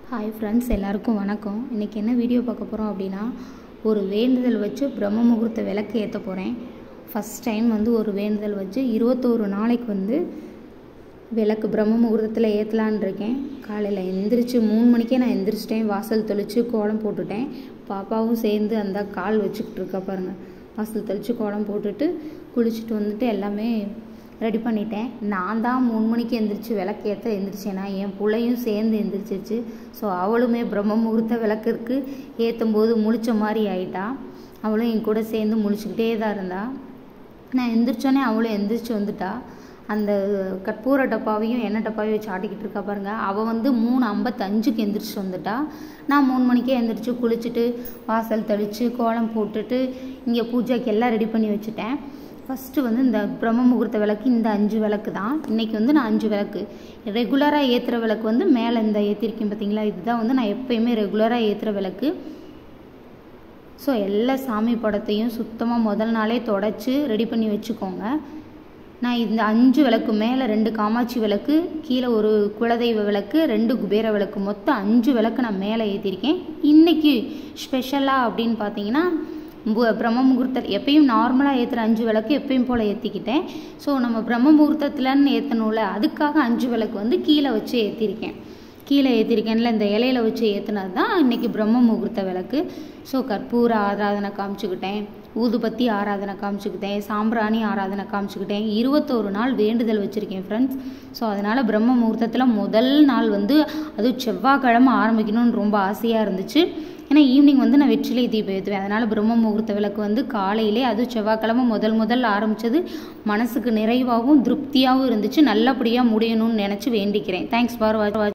hi friends எல்லாருக்கும் வணக்கம் இன்றைக்கி என்ன வீடியோ பார்க்க போகிறோம் அப்படின்னா ஒரு வேண்டுதல் வச்சு பிரம்ம முகூர்த்த விளக்கு ஏற்ற போகிறேன் ஃபஸ்ட் டைம் வந்து ஒரு வேண்டுதல் வச்சு இருபத்தோரு நாளைக்கு வந்து விளக்கு பிரம்ம முகூர்த்தத்தில் ஏற்றலான் இருக்கேன் காலையில் எந்திரிச்சு மூணு மணிக்கே நான் எந்திரிச்சிட்டேன் வாசல் தெளித்து கோலம் போட்டுட்டேன் பாப்பாவும் சேர்ந்து அந்த கால் வச்சுக்கிட்டு இருக்கா பாருங்கள் வாசல் தெளித்து கோலம் போட்டுட்டு குளிச்சுட்டு வந்துட்டு எல்லாமே ரெடி பண்ணிட்டேன் நான் தான் மூணு மணிக்கு எந்திரிச்சு விளக்கு ஏற்ற எந்திரிச்சேனா என் பிள்ளையும் சேர்ந்து எந்திரிச்சிச்சு ஸோ அவளுமே பிரம்ம முகூர்த்த விளக்குக்கு ஏற்றும் போது முழிச்ச மாதிரி ஆயிட்டா அவளும் என் கூட சேர்ந்து முழிச்சுக்கிட்டே தான் இருந்தா நான் எந்திரிச்சோன்னே அவளும் எந்திரிச்சு வந்துட்டா அந்த கற்பூர டப்பாவையும் எண்ணெய் டப்பாவையும் வச்சு ஆட்டிக்கிட்டு இருக்கா பாருங்க அவள் வந்து மூணு ஐம்பத்தஞ்சுக்கு எந்திரிச்சு வந்துட்டா நான் மூணு மணிக்கே எந்திரிச்சு குளிச்சுட்டு வாசல் தெளித்து கோலம் போட்டுட்டு இங்கே பூஜைக்கு எல்லாம் ரெடி பண்ணி வச்சுட்டேன் ஃபஸ்ட்டு வந்து இந்த பிரம்ம முகூர்த்த விளக்கு இந்த அஞ்சு விளக்கு தான் இன்றைக்கி வந்து நான் அஞ்சு விளக்கு ரெகுலராக ஏற்றுற விளக்கு வந்து மேலே இந்த ஏற்றிருக்கேன் பார்த்தீங்களா இதுதான் வந்து நான் எப்போயுமே ரெகுலராக ஏற்றுற விளக்கு ஸோ எல்லா சாமி படத்தையும் சுத்தமாக முதல் நாளே தொடச்சி ரெடி பண்ணி வச்சுக்கோங்க நான் இந்த அஞ்சு விளக்கு மேலே ரெண்டு காமாட்சி விளக்கு கீழே ஒரு குலதெய்வ விளக்கு ரெண்டு குபேர விளக்கு மொத்தம் அஞ்சு விளக்கு நான் மேலே ஏற்றிருக்கேன் இன்றைக்கி ஸ்பெஷலாக அப்படின்னு பார்த்தீங்கன்னா பு- பிரம்ம முகூர்த்த எப்பயும் நார்மலாக ஏற்றுற அஞ்சு விளக்கு எப்பயும் போல் ஏற்றிக்கிட்டேன் ஸோ நம்ம பிரம்ம முகூர்த்தத்துலன்னு ஏற்றணும்ல அதுக்காக அஞ்சு விளக்கு வந்து கீழே வச்சு ஏற்றிருக்கேன் கீழே ஏற்றிருக்கேன்ல இந்த இலையில வச்சு ஏற்றுனது தான் இன்றைக்கி பிரம்ம முகூர்த்த விளக்கு ஸோ கற்பூர ஆராதனை காமிச்சுக்கிட்டேன் ஊதுபத்தி ஆராதனை காமிச்சுக்கிட்டேன் சாம்பிராணி ஆராதனை காமிச்சுக்கிட்டேன் இருபத்தோரு நாள் வேண்டுதல் வச்சுருக்கேன் ஃப்ரெண்ட்ஸ் ஸோ அதனால் பிரம்ம முகூர்த்தத்தில் முதல் நாள் வந்து அதுவும் செவ்வாய்க்கிழமை ஆரம்பிக்கணும்னு ரொம்ப ஆசையாக இருந்துச்சு ஏன்னா ஈவினிங் வந்து நான் வெற்றிலை தீபம் ஏற்றுவேன் அதனால் பிரம்ம முகூர்த்த விளக்கு வந்து காலையிலே அதுவும் செவ்வாய்க்கிழமை முதல் முதல் ஆரம்பித்தது மனசுக்கு நிறைவாகவும் திருப்தியாகவும் இருந்துச்சு நல்லபடியாக முடியணும்னு நினச்சி வேண்டிக்கிறேன் தேங்க்ஸ் ஃபார் வாட்ச்